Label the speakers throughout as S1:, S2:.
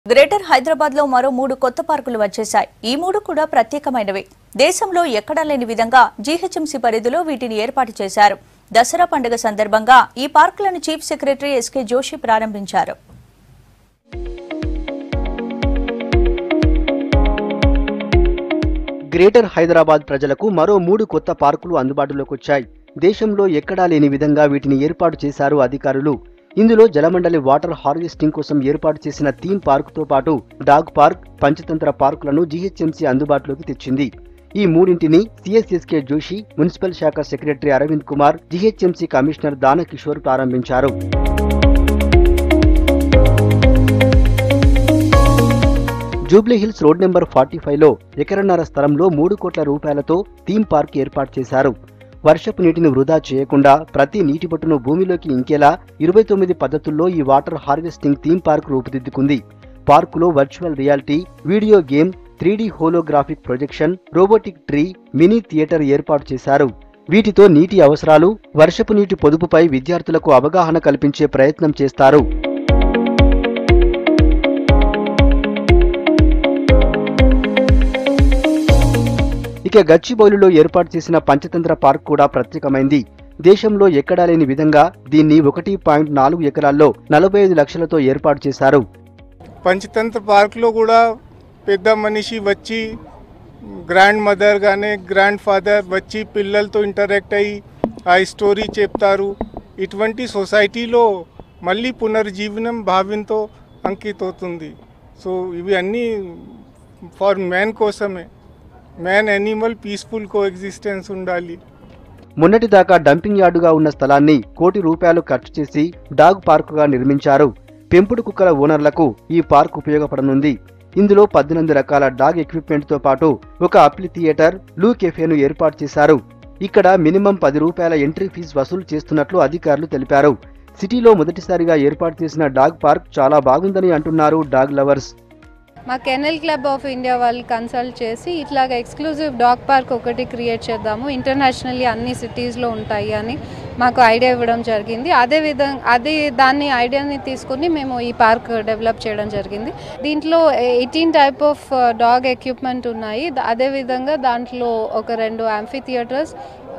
S1: greater Hyderabad లో మరో మూడు కొత్త పార్కులు వచ్చేశాయి ఈ మూడు కూడా ప్రత్యేకమైనవి దేశంలో ఎక్కడా లేని విధంగా జీహెచ్ఎంసీ పరిధిలో వీటిని ఏర్పాటు చేశారు దసరా పండుగ సందర్భంగా ఈ పార్కులను చీఫ్ సెక్రటరీ ఎస్కే జోషి ప్రారంభించారు
S2: గ్రేటర్ హైదరాబాద్ ప్రజలకు మరో మూడు కొత్త పార్కులు అందుబాటులోకి వచ్చాయి దేశంలో ఎక్కడా లేని విధంగా వీటిని ఏర్పాటు చేశారు అధికారులు ఇందులో జలమండలి వాటర్ హార్వెస్టింగ్ కోసం ఏర్పాటు చేసిన థీమ్ పార్కుతో పాటు డాగ్ పార్క్ పంచతంత్ర పార్కులను జీహెచ్ఎంసీ అందుబాటులోకి తెచ్చింది ఈ మూడింటిని సిఎస్ఎస్కే జోషి మున్సిపల్ శాఖ secretary Arvind Kumar GHMC commissioner Danakishore ప్రారంభించారు జూబ్లీహిల్స్ రోడ్ నెంబర్ ఫార్టీ ఫైవ్లో ఎకరన్నర స్థలంలో మూడు కోట్ల రూపాయలతో థీమ్ పార్క్ ఏర్పాటు చేశారు వర్షపు నీటిని వృధా చేయకుండా ప్రతి నీటి బొట్టును భూమిలోకి ఇంకేలా ఇరవై తొమ్మిది పద్ధతుల్లో ఈ వాటర్ హార్వెస్టింగ్ థీమ్ పార్క్ రూపుదిద్దుకుంది పార్కులో virtual reality video game three D holographic projection robotic tree mini theatre ఏర్పాటు చేశారు వీటితో నీటి అవసరాలు వర్షపు నీటి పొదుపుపై విద్యార్థులకు అవగాహన కల్పించే ప్రయత్నం చేస్తారు ఇక గచ్చిబౌలిలో ఏర్పాటు చేసిన పంచతంత్ర పార్క్ కూడా ప్రత్యేకమైంది దేశంలో ఎక్కడా లేని విధంగా దీన్ని ఒకటి పాయింట్ నాలుగు ఎకరాల్లో నలభై ఐదు లక్షలతో ఏర్పాటు చేశారు
S3: పంచతంత్ర పార్క్లో కూడా పెద్ద మనిషి వచ్చి గ్రాండ్ మదర్ కానీ గ్రాండ్ ఫాదర్ వచ్చి పిల్లలతో ఇంటరాక్ట్ అయ్యి ఆ స్టోరీ చెప్తారు ఇటువంటి సొసైటీలో మళ్ళీ పునర్జీవనం భావంతో అంకితవుతుంది సో ఇవి అన్నీ ఫర్ మ్యాన్ కోసమే man animal peaceful coexistence ఉండాలి
S2: మొన్నటిదాకా డంపింగ్ యార్డుగా ఉన్న స్థలాన్ని కోటి రూపాయలు ఖర్చు చేసి డాగ్ పార్కుగా నిర్మించారు పెంపుడు కుక్కల ఓనర్లకు ఈ పార్క్ ఉపయోగపడనుంది ఇందులో పద్దెనిమిది రకాల డాగ్ ఎక్విప్మెంట్ తో పాటు ఒక అప్లి థియేటర్ లూ కెఫేను ఏర్పాటు చేశారు ఇక్కడ మినిమం పది రూపాయల ఎంట్రీ ఫీజు వసూలు చేస్తున్నట్లు అధికారులు తెలిపారు సిటీలో మొదటిసారిగా ఏర్పాటు చేసిన డాగ్ పార్క్ చాలా బాగుందని అంటున్నారు డాగ్ లవర్స్
S4: మా కెనల్ క్లబ్ ఆఫ్ ఇండియా వాళ్ళు కన్సల్ట్ చేసి ఇట్లాగ ఎక్స్క్లూజివ్ డాగ్ పార్క్ ఒకటి క్రియేట్ చేద్దాము ఇంటర్నేషనల్లీ అన్ని సిటీస్లో ఉంటాయి అని మాకు ఐడియా ఇవ్వడం జరిగింది అదే విధంగా అదే దాన్ని ఐడియాని తీసుకుని మేము ఈ పార్క్ డెవలప్ చేయడం జరిగింది దీంట్లో eighteen type of dog equipment the ద- అదే విధంగా దాంట్లో ఒక రెండు యాంఫీ థియేటర్స్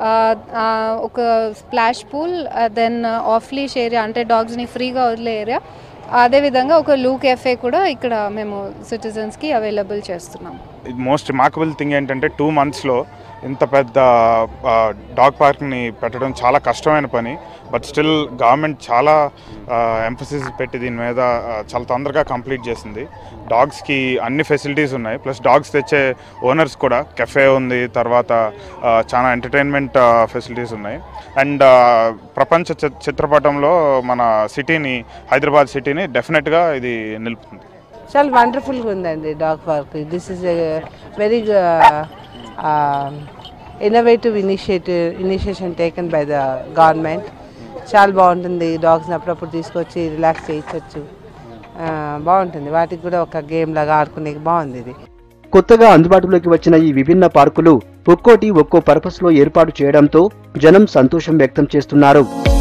S4: ఒక splash pool then off leash area అంటే డాగ్స్ని ఫ్రీగా వదిలే ఏరియా అదేవిధంగా ఒక లూ కెఫే కూడా ఇక్కడ మేము సిటిజన్స్కి అవైలబుల్ చేస్తున్నాం
S5: మోస్ట్ రిమార్కబుల్ థింగ్ ఏంటంటే టూ మంత్స్లో ఇంత పెద్ద డాగ్ పార్క్ని పెట్టడం చాలా కష్టమైన పని బట్ స్టిల్ గవర్నమెంట్ చాలా ఎంఫసిస్ పెట్టి దీని మీద ఆ, చాలా తొందరగా కంప్లీట్ చేసింది డాగ్స్కి అన్ని ఫెసిలిటీస్ ఉన్నాయి ప్లస్ డాగ్స్ తెచ్చే ఓనర్స్ కూడా కెఫే ఉంది తర్వాత ఆ, చాలా ఎంటర్టైన్మెంట్ ఫెసిలిటీస్ ఉన్నాయి అండ్ ప్రపంచ చి- చిత్రపటంలో మన సిటీని హైదరాబాద్ సిటీని డెఫినెట్గా ఇది నిలుపుతుంది
S6: చాలా వండర్ఫుల్గా ఉందండి dog park this is very innovative initiative initiation taken by the government చాలా బాగుంటుంది డాగ్స్ని అప్పుడప్పుడు తీసుకొచ్చి రిలాక్స్ చేయించవచ్చు బాగుంటుంది వాటికి కూడా ఒక గేమ్ లాగా ఆడుకునే బాగుంది ఇది
S2: కొత్తగా అందుబాటులోకి వచ్చిన ఈ విభిన్న పార్కులు ఒక్కోటి ఒక్కో పర్పస్ లో ఏర్పాటు చేయడంతో జనం సంతోషం వ్యక్తం చేస్తున్నారు